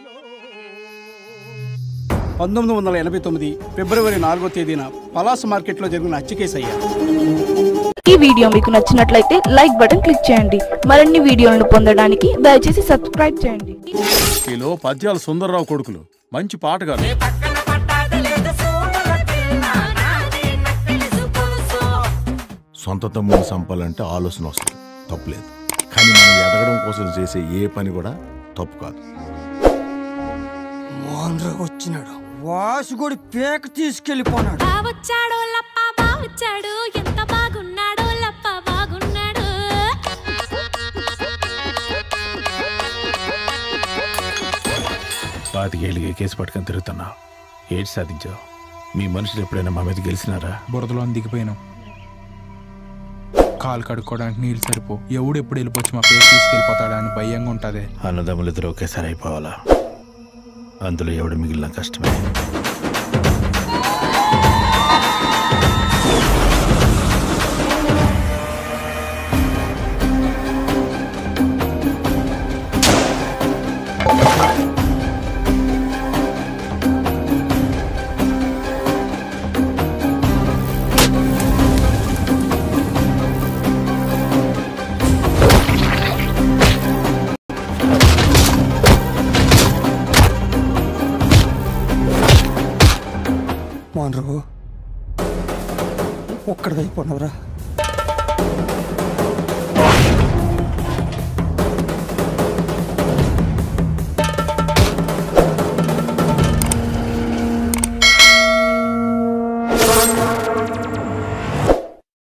పంతొమ్మిది వందల ఎనభై తొమ్మిది ఫిబ్రవరి నాలుగో తేదీన పలాస మార్కెట్లో జరిగిన హత్య కేసు అయ్యారు ఈ వీడియో మీకు నచ్చినట్లయితే లైక్ బటన్ క్లిక్ చేయండి మరిన్ని వీడియోలను పొందడానికి దయచేసి సబ్స్క్రైబ్ చేయండి ఈలో పద్యాలు సుందర్రావు కొడుకులు మంచి పాటగారు సొంత తమ్ముని సంపాలంటే ఆలోచన వస్తుంది తప్పులేదు కానీ మనం ఎదగడం కోసం చేసే ఏ పని కూడా తప్పు కాదు మోహన్రావు వచ్చినాడు వాసుగుడి పేక తీసుకెళ్ళిపోనాడు బావొచ్చాడో లప్ప బావొచ్చాడు ఎంత బాగున్నాడో లప్ప బాగున్నాడు పాతికేళ్ళకి కేసు పట్టుకొని తిరుగుతున్నావు ఏటి సాధించావు మీ మనుషులు ఎప్పుడైనా మా మీద గెలిచినారా బురదలో దిగిపోయినాం కాలు కడుక్కోవడానికి నీళ్ళు సరిపో ఎవడు ఎప్పుడు వెళ్ళిపోవచ్చు మా పేరు తీసుకెళ్ళిపోతాడా అని భయంగా ఉంటుంది అన్నదమ్ములు ఇద్దరు ఒకేసారి అయిపోవాలా అందులో ఎవడు మిగిలిన కష్టమే మోహన్రావు ఒక్కడిదైపోయినవరా